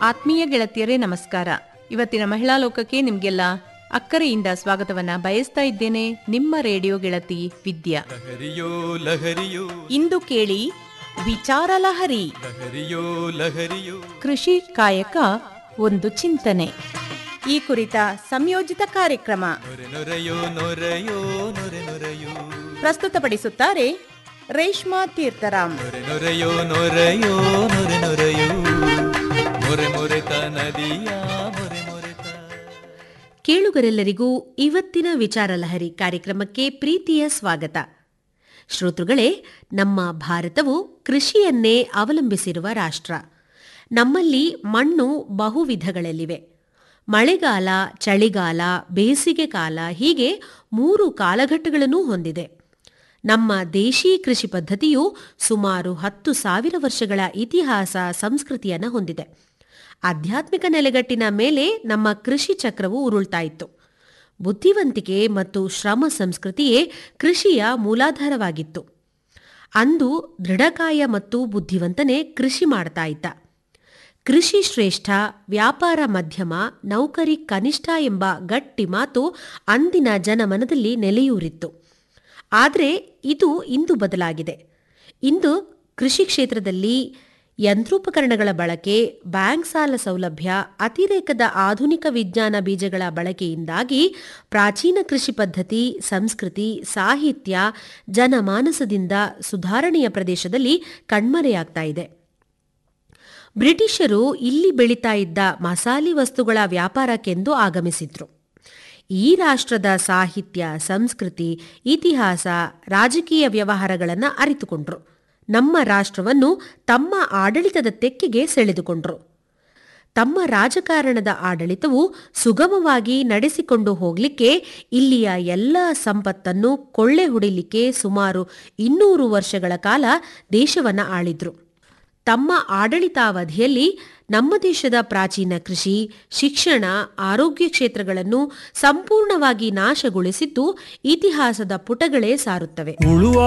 ಆತ್ಮೀಯ ಗೆಳತಿಯರೇ ನಮಸ್ಕಾರ ಇವತ್ತಿನ ಮಹಿಳಾ ಲೋಕಕ್ಕೆ ನಿಮ್ಗೆಲ್ಲ ಅಕ್ಕರೆಯಿಂದ ಸ್ವಾಗತವನ್ನ ಬಯಸ್ತಾ ಇದ್ದೇನೆ ನಿಮ್ಮ ರೇಡಿಯೋ ಗೆಳತಿ ವಿದ್ಯಾ ಲಹರಿಯೋ ಲಹರಿಯೋ ಇಂದು ಕೇಳಿ ವಿಚಾರ ಲಹರಿ ಲಹರಿಯೋ ಲಹರಿಯೋ ಕೃಷಿ ಕಾಯಕ ಒಂದು ಚಿಂತನೆ ಈ ಕುರಿತ ಸಂಯೋಜಿತ ಕಾರ್ಯಕ್ರಮ ನೊರೆ ನೊರೆಯೋ ನೊರೆಯೋ ನೊರೆ ನೊರೆಯೋ ಪ್ರಸ್ತುತಪಡಿಸುತ್ತಾರೆ ರೇಷ್ಮಾ ತೀರ್ಥರಾಮ್ ನೊರೆ ನೊರೆಯೋ ನೊರೆಯೋ ನೊರೆ ನೊರೆಯೋ ಮೊರೆ ಮೊರೆತ ನದಿಯ ಮೊರೆ ಮೊರೆತ ಕೇಳುಗರೆಲ್ಲರಿಗೂ ಇವತ್ತಿನ ವಿಚಾರ ಲಹರಿ ಕಾರ್ಯಕ್ರಮಕ್ಕೆ ಪ್ರೀತಿಯ ಸ್ವಾಗತ ಶ್ರೋತೃಗಳೇ ನಮ್ಮ ಭಾರತವು ಕೃಷಿಯನ್ನೇ ಅವಲಂಬಿಸಿರುವ ರಾಷ್ಟ್ರ ನಮ್ಮಲ್ಲಿ ಮಣ್ಣು ಬಹುವಿಧಗಳಲ್ಲಿವೆ ಮಳೆಗಾಲ ಚಳಿಗಾಲ ಬೇಸಿಗೆ ಕಾಲ ಹೀಗೆ ಮೂರು ಕಾಲಘಟ್ಟಗಳನ್ನು ಹೊಂದಿದೆ ನಮ್ಮ ದೇಶೀ ಕೃಷಿ ಪದ್ಧತಿಯು ಸುಮಾರು ಹತ್ತು ಸಾವಿರ ವರ್ಷಗಳ ಇತಿಹಾಸ ಸಂಸ್ಕೃತಿಯನ್ನು ಹೊಂದಿದೆ ಆಧ್ಯಾತ್ಮಿಕ ನೆಲೆಗಟ್ಟಿನ ಮೇಲೆ ನಮ್ಮ ಕೃಷಿ ಚಕ್ರವು ಉರುಳ್ತಾ ಇತ್ತು ಬುದ್ಧಿವಂತಿಕೆ ಮತ್ತು ಶ್ರಮ ಸಂಸ್ಕೃತಿಯೇ ಕೃಷಿಯ ಮೂಲಾಧಾರವಾಗಿತ್ತು ಅಂದು ದೃಢಕಾಯ ಮತ್ತು ಬುದ್ಧಿವಂತನೇ ಕೃಷಿ ಮಾಡ್ತಾ ಇದ್ದ ಕೃಷಿ ಶ್ರೇಷ್ಠ ವ್ಯಾಪಾರ ಮಧ್ಯಮ ನೌಕರಿ ಕನಿಷ್ಠ ಎಂಬ ಗಟ್ಟಿ ಮಾತು ಅಂದಿನ ಜನಮನದಲ್ಲಿ ನೆಲೆಯೂರಿತ್ತು ಆದರೆ ಇದು ಇಂದು ಬದಲಾಗಿದೆ ಇಂದು ಕೃಷಿ ಕ್ಷೇತ್ರದಲ್ಲಿ ಯಂತ್ರೋಪಕರಣಗಳ ಬಳಕೆ ಬ್ಯಾಂಕ್ ಸಾಲ ಸೌಲಭ್ಯ ಅತಿರೇಕದ ಆಧುನಿಕ ವಿಜ್ಞಾನ ಬೀಜಗಳ ಬಳಕೆಯಿಂದಾಗಿ ಪ್ರಾಚೀನ ಕೃಷಿ ಪದ್ಧತಿ ಸಂಸ್ಕೃತಿ ಸಾಹಿತ್ಯ ಜನಮಾನಸದಿಂದ ಸುಧಾರಣೆಯ ಪ್ರದೇಶದಲ್ಲಿ ಕಣ್ಮರೆಯಾಗ್ತಾ ಇದೆ ಬ್ರಿಟಿಷರು ಇಲ್ಲಿ ಬೆಳೀತಾ ಇದ್ದ ಮಸಾಲಿ ವಸ್ತುಗಳ ವ್ಯಾಪಾರಕ್ಕೆಂದು ಆಗಮಿಸಿದ್ರು ಈ ರಾಷ್ಟ್ರದ ಸಾಹಿತ್ಯ ಸಂಸ್ಕೃತಿ ಇತಿಹಾಸ ರಾಜಕೀಯ ವ್ಯವಹಾರಗಳನ್ನು ಅರಿತುಕೊಂಡ್ರು ನಮ್ಮ ರಾಷ್ಟ್ರವನ್ನು ತಮ್ಮ ಆಡಳಿತದ ತೆಕ್ಕೆಗೆ ಸೆಳೆದುಕೊಂಡ್ರು ತಮ್ಮ ರಾಜಕಾರಣದ ಆಡಳಿತವು ಸುಗಮವಾಗಿ ನಡೆಸಿಕೊಂಡು ಹೋಗಲಿಕ್ಕೆ ಇಲ್ಲಿಯ ಎಲ್ಲ ಸಂಪತ್ತನ್ನು ಕೊಳ್ಳೆ ಹೊಡಿಲಿಕ್ಕೆ ಸುಮಾರು ಇನ್ನೂರು ವರ್ಷಗಳ ಕಾಲ ದೇಶವನ್ನು ಆಳಿದ್ರು ತಮ್ಮ ಆಡಳಿತಾವಧಿಯಲ್ಲಿ ನಮ್ಮ ದೇಶದ ಪ್ರಾಚೀನ ಕೃಷಿ ಶಿಕ್ಷಣ ಆರೋಗ್ಯ ಕ್ಷೇತ್ರಗಳನ್ನು ಸಂಪೂರ್ಣವಾಗಿ ನಾಶಗೊಳಿಸಿದ್ದು ಇತಿಹಾಸದ ಪುಟಗಳೇ ಸಾರುತ್ತವೆ ಉಳುವ